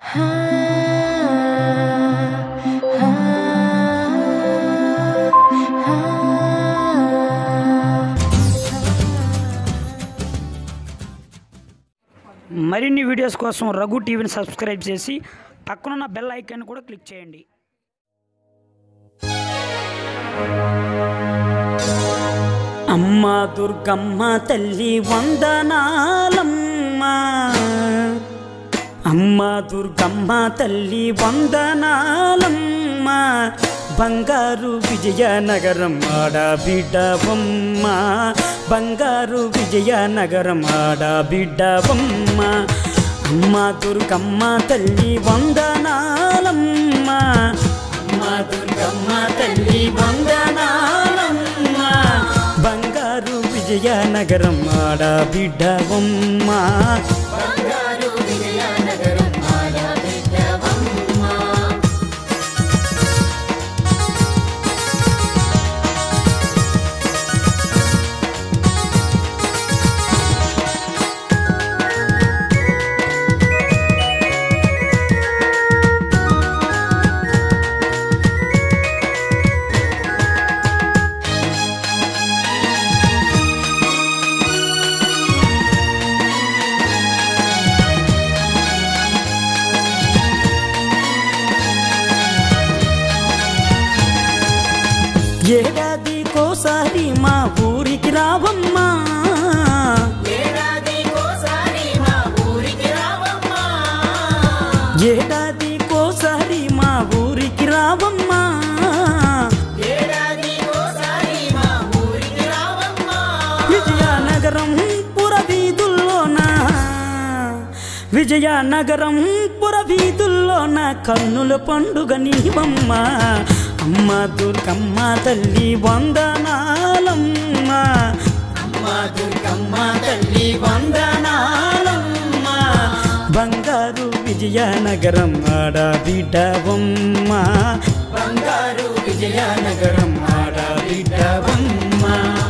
మరిన్ని వీడియోస్ కోసం రఘు టీవీని సబ్స్క్రైబ్ చేసి పక్కనున్న బెల్ ఐకాన్ కూడా క్లిక్ చేయండి అమ్మ దుర్గమ్మ తల్లి వందనాలమ్మ అమ్మ దుర్గమ్మ తల్లి వందనాలమ్మ బంగారు విజయనగరం ఆడబిడ్డవమ్మ బంగారు విజయనగరం ఆడబిడ్డవమ్మ అమ్మ దుర్గమ్మ తల్లి వందనాలమ్మ అమ్మ దుర్గమ్మ తల్లి వందనాలమ్మ బంగారు విజయనగరం ఆడబిడ్డవమ్మ బంగారు విజయనగరం ఆడబిడ్డవమ్మ ఏడాదికోసారి మా ఊరికి రావమ్మా ఏడాదికోసారి మా ఊరికి రావమ్మా విజయనగరం పురవీధుల్లోన విజయనగరం పురవీధుల్లోన కన్నుల పండుగ నీవమ్మ అమ్మ దుర్గమ్మ తల్లి వందనాలమ్మ అమ్మ దుర్గమ్మ తల్లి వందనాలమ్మ బంగారు విజయనగరం ఆడబిడ్డవమ్మ బంగారు విజయనగరం ఆడబిడ్డవమ్మ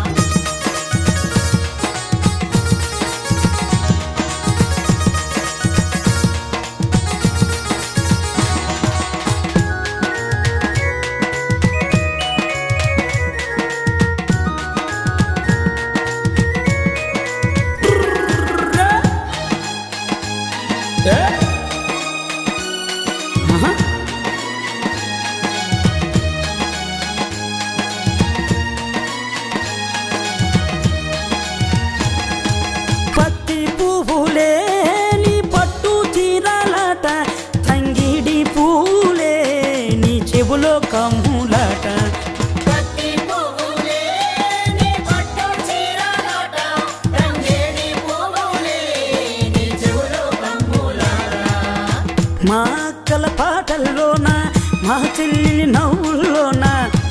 ఆహా. పత్తి పువ్వులే నీ పట్టు చీరలాట తంగిడి పూలే నీ చెవులో కమ్ములాట మా అక్కల పాటల్లోన మా చెల్లి నవ్వుల్లోన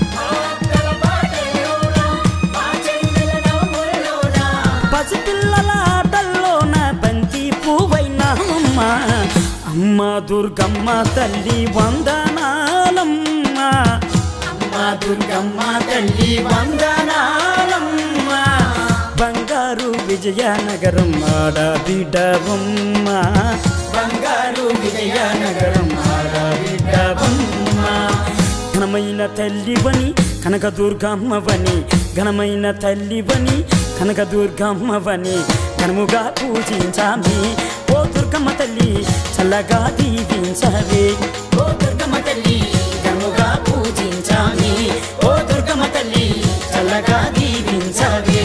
పసిపిల్లల ఆటల్లోన బంతి పువ్వైనామమ్మ అమ్మ దుర్గమ్మ తల్లి వందనాలమ్మ అమ్మ దుర్గమ్మ తల్లి వందనాలమ్మ బంగారు విజయనగరం ఆడబిడ్డవమ్మ బంగారు విజయనగరం ఆడబిడ్డవమ్మ ఘనమైన తల్లివని కనక దుర్గమ్మవని ఘనమైన తల్లివని కనక దుర్గమ్మవని ఘనముగా పూజించామి ఓ దుర్గమ్మ తల్లి చల్లగా దీవించవే ఓ దుర్గమ్మ తల్లి ఘనముగా పూజించామి ఓ దుర్గమ్మ తల్లి చల్లగా దీవించవే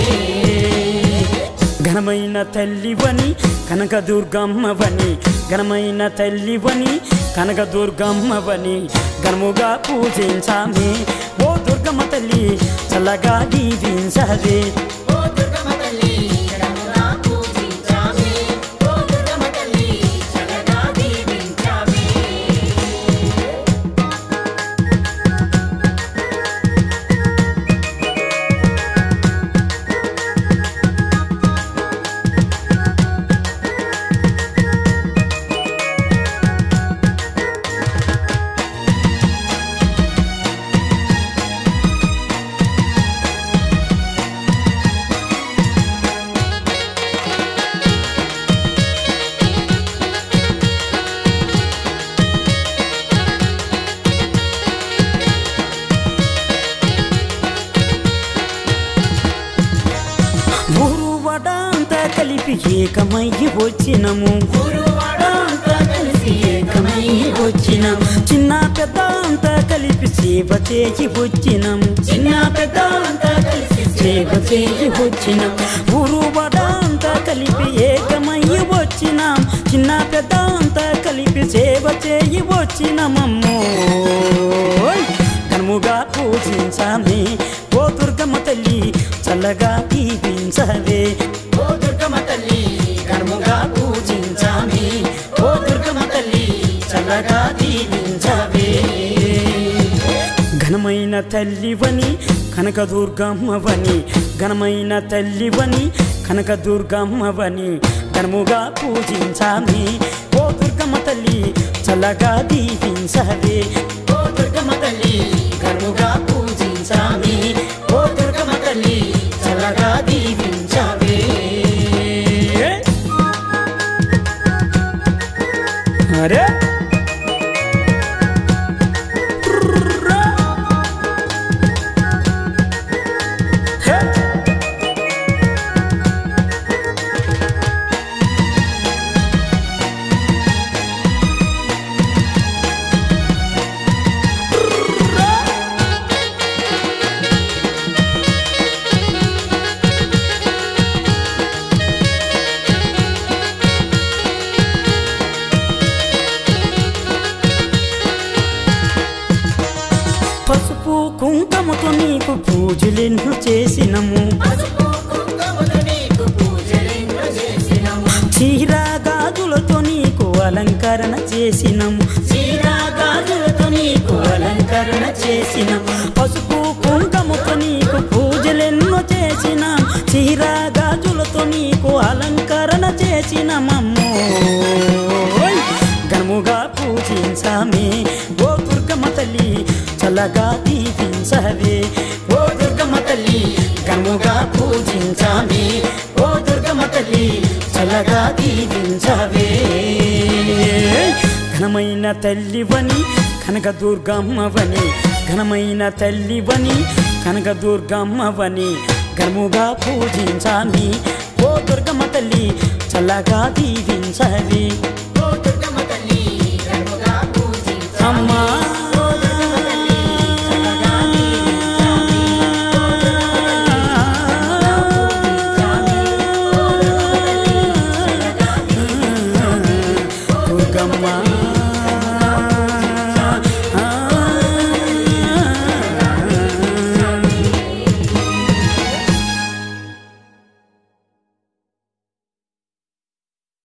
ఘనమైన తల్లివని కనక దుర్గమ్మవని ఘనమైన తల్లివని కనక దుర్గమ్మవని ఘనముగా పూజించామి ఓ దుర్గమ్మ తల్లి చల్లగా దీవించవే వచ్చినము అంతా కలిసి ఏకమై వచ్చినాం చిన్న పెద్ద అంతా కలిపి సేవ చేసి వచ్చినాం చిన్న పెద్ద అంతా కలిసి సేవ చేసి వచ్చినాం ఊరు బడ అంతా కలిపి ఏకమై వచ్చినాం చిన్న పెద్ద అంతా కలిపి సేవ చేయి వచ్చినమమ్మో కనుముగా పూజించామే ఓ దుర్గమ్మ తల్లి చల్లగా దీవించవే ఓ దుర్గమ్మ తల్లి కనుముగా పూజించామే ఓ దుర్గమ్మ తల్లి చల్లగా దీవించవే ఘనమైన తల్లివని కనక దుర్గమ్మవని ఘనమైన తల్లివని కనక దుర్గమ్మవని ఘనముగా పూజించామి ఓ దుర్గమ్మ తల్లి చల్లగా దీవించవే ఓ దుర్గమ్మ తల్లి ఘనముగా పూజించామి ఓ దుర్గమ్మ తల్లి చల్లగా దీవించవే అరే పసుపు కుంకుమతో నీకు పూజలెన్ను చేసినము చీరా గాజులతో నీకు అలంకరణ చేసినము చీరా గాజులతో నీకు అలంకరణ చేసినము పసుపు కుంకుమతో నీకు పూజలెన్నో చేసినాం చీరా గాజులతో నీకు అలంకరణ చేసినమమ్మో ఘనముగా పూజించామే ఓ దుర్గమ్మ తల్లి చల్లగా దీవించవే ఓ దుర్గమ్మ తల్లి ఘనముగా పూజించామే ఓ దుర్గమ్మ తల్లి చల్లగా దీవించవే ఘనమైన తల్లివని కనక దుర్గమ్మవని ఘనమైన తల్లివని కనక దుర్గమ్మవని ఘనముగా పూజించామి ఓ దుర్గమ్మ తల్లి చల్లగా దీవించవే